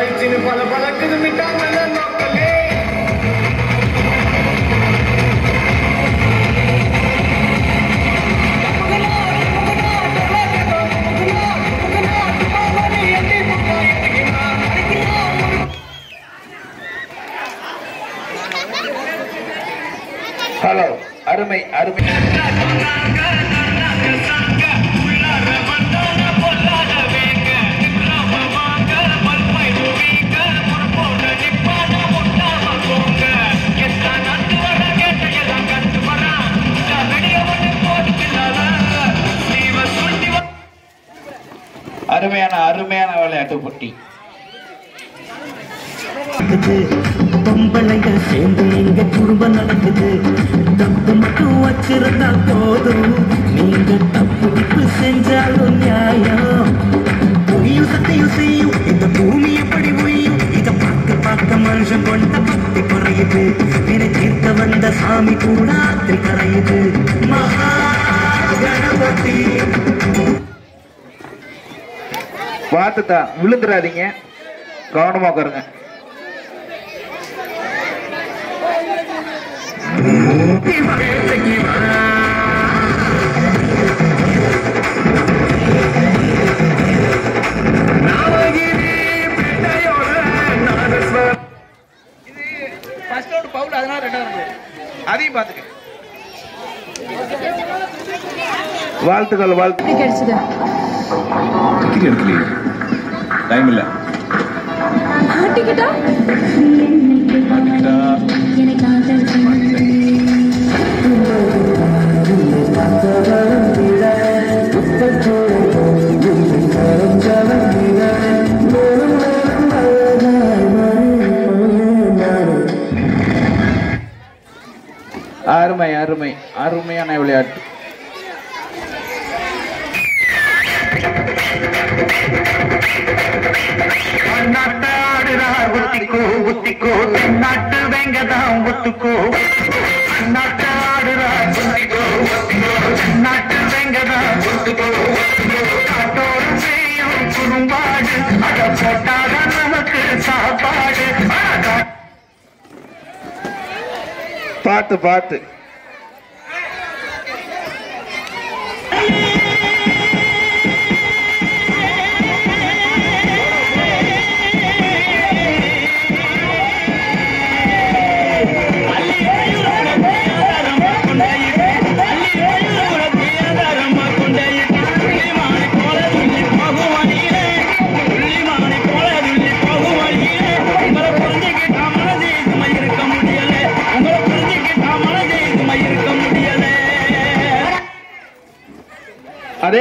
பளிச்சுன்னு பல பழக்குது மிட்டாங்கல்ல மக்களே ஹலோ அருமை அருமை அருமையான அருமையான விளையாட்டு போட்டி நடக்குது பொம்பளைங்க சேர்ந்து எங்க குடும்பம் நடக்குது தப்பு மட்டும் வச்சிருந்தா போதும் நீங்க தப்பு தப்பு செஞ்சாலும் நியாயம் புரியும் சத்தையும் செய்யும் இந்த பூமி எப்படி புரியும் இத பார்க்க பார்க்க மனுஷன் கொண்ட பக்தி குறையுது வினை தீர்க்க வந்த சாமி கூட ஆத்திரி கரையுது மகா கணபதி பார்த்துதான் விழுந்துடாதீங்க கவனமா உட்காருங்க ஃபர்ஸ்ட் ரவுண்ட் பவுல் அதனால ரெண்டாவது அதையும் பார்த்துக்க வாழ்த்துக்கள் வாழ்த்து கிடைச்சது டிக்கெட் எடுக்கலையே டைம் இல்லை டிக்கெட்டா அருமை அருமை அருமையான விளையாட்டு நாட்டாடுறார் ஒத்திக்கோ ஒத்திக்கோ நாட்டு வெங்கதான் ஒத்துக்கோ நாட்டாடுறார் ஒத்திக்கோ ஒத்திக்கோ நாட்டு வெங்கதான் ஒத்துக்கோ காட்டோடு செய்யும் குறும்பாடு அத போட்டாதான் நமக்கு சாப்பாடு அட பார்த்து பார்த்து அதே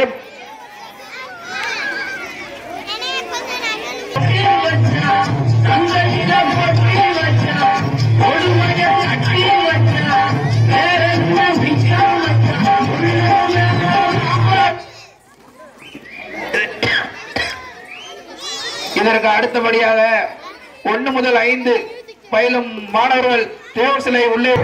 இதற்கு அடுத்தபடியாக ஒன்று முதல் ஐந்து பயிலும் மாணவர்கள் தேவர் சிலை உள்ளே